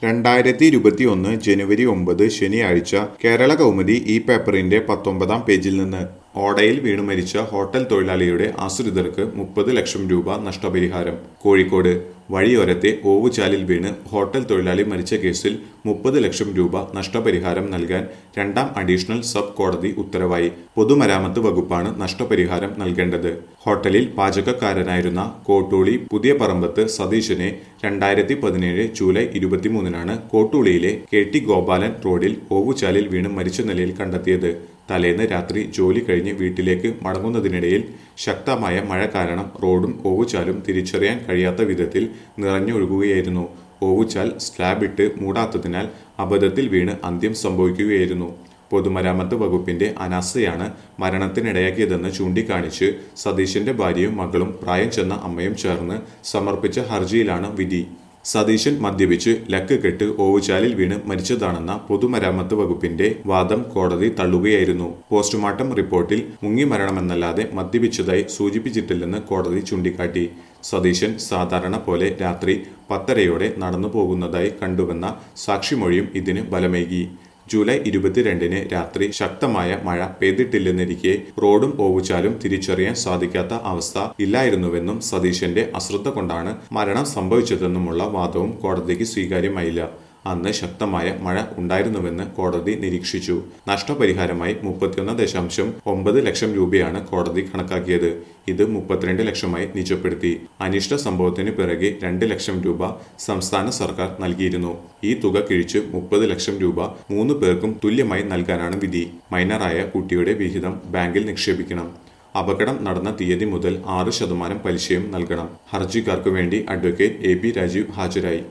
രണ്ടായിരത്തി ഇരുപത്തി ഒന്ന് ജനുവരി ഒമ്പത് ശനിയാഴ്ച കേരള കൗമുദി ഈ പേപ്പറിന്റെ പത്തൊമ്പതാം പേജിൽ നിന്ന് ഓടയിൽ വീണു മരിച്ച ഹോട്ടൽ തൊഴിലാളിയുടെ ആശ്രിതർക്ക് മുപ്പത് ലക്ഷം രൂപ നഷ്ടപരിഹാരം കോഴിക്കോട് വഴിയോരത്തെ ഓവുചാലിൽ വീണ് ഹോട്ടൽ തൊഴിലാളി മരിച്ച കേസിൽ മുപ്പത് ലക്ഷം രൂപ നഷ്ടപരിഹാരം നൽകാൻ രണ്ടാം അഡീഷണൽ സബ് കോടതി ഉത്തരവായി പൊതുമരാമത്ത് വകുപ്പാണ് നഷ്ടപരിഹാരം നൽകേണ്ടത് ഹോട്ടലിൽ പാചകക്കാരനായിരുന്ന കോട്ടൂളി പുതിയ പറമ്പത്ത് സതീശനെ രണ്ടായിരത്തി പതിനേഴ് ജൂലൈ ഇരുപത്തിമൂന്നിനാണ് കോട്ടൂളിയിലെ കെ ടി ഗോപാലൻ റോഡിൽ ഓവുചാലിൽ വീണ് മരിച്ച നിലയിൽ കണ്ടെത്തിയത് തലേന്ന് രാത്രി ജോലി കഴിഞ്ഞ് വീട്ടിലേക്ക് മടങ്ങുന്നതിനിടയിൽ ശക്തമായ മഴ കാരണം റോഡും ഓവുചാലും തിരിച്ചറിയാൻ കഴിയാത്ത വിധത്തിൽ നിറഞ്ഞൊഴുകുകയായിരുന്നു ഓവുചാൽ സ്ലാബ് ഇട്ട് മൂടാത്തതിനാൽ അബദ്ധത്തിൽ വീണ് അന്ത്യം സംഭവിക്കുകയായിരുന്നു പൊതുമരാമത്ത് വകുപ്പിന്റെ അനാസ്ഥയാണ് മരണത്തിനിടയാക്കിയതെന്ന് ചൂണ്ടിക്കാണിച്ച് സതീശന്റെ ഭാര്യയും മകളും പ്രായം ചെന്ന അമ്മയും ചേർന്ന് സമർപ്പിച്ച ഹർജിയിലാണ് വിധി സതീശൻ മദ്യപിച്ച് ലക്ക് കെട്ട് ഓവുചാലിൽ വീണ് മരിച്ചതാണെന്ന പൊതുമരാമത്ത് വകുപ്പിന്റെ വാദം കോടതി തള്ളുകയായിരുന്നു പോസ്റ്റ്മോർട്ടം റിപ്പോർട്ടിൽ മുങ്ങി മരണമെന്നല്ലാതെ മദ്യപിച്ചതായി സൂചിപ്പിച്ചിട്ടില്ലെന്ന് കോടതി ചൂണ്ടിക്കാട്ടി സതീശൻ സാധാരണ പോലെ രാത്രി പത്തരയോടെ നടന്നു പോകുന്നതായി കണ്ടുവെന്ന സാക്ഷിമൊഴിയും ഇതിന് ബലമേകി ജൂലൈ ഇരുപത്തിരണ്ടിന് രാത്രി ശക്തമായ മഴ പെയ്തിട്ടില്ലെന്നിരിക്കെ റോഡും ഓവുചാലും തിരിച്ചറിയാൻ സാധിക്കാത്ത അവസ്ഥ ഇല്ലായിരുന്നുവെന്നും സതീശന്റെ അശ്രദ്ധ കൊണ്ടാണ് മരണം സംഭവിച്ചതെന്നുമുള്ള വാദവും കോടതിക്ക് സ്വീകാര്യമായില്ല അന്ന് ശക്തമായ മഴ ഉണ്ടായിരുന്നുവെന്ന് കോടതി നിരീക്ഷിച്ചു നഷ്ടപരിഹാരമായി മുപ്പത്തിയൊന്ന് ദശാംശം ഒമ്പത് ലക്ഷം രൂപയാണ് കോടതി കണക്കാക്കിയത് ഇത് മുപ്പത്തിരണ്ട് ലക്ഷമായി നിജപ്പെടുത്തി അനിഷ്ട സംഭവത്തിന് പിറകെ രണ്ട് ലക്ഷം രൂപ സംസ്ഥാന സർക്കാർ നൽകിയിരുന്നു ഈ തുക കിഴിച്ച് മുപ്പത് ലക്ഷം രൂപ മൂന്ന് പേർക്കും തുല്യമായി നൽകാനാണ് വിധി മൈനറായ കുട്ടിയുടെ വിഹിതം ബാങ്കിൽ നിക്ഷേപിക്കണം അപകടം നടന്ന തീയതി മുതൽ ആറ് ശതമാനം പലിശയും നൽകണം ഹർജിക്കാർക്ക് വേണ്ടി അഡ്വക്കേറ്റ് എ പി രാജീവ് ഹാജരായി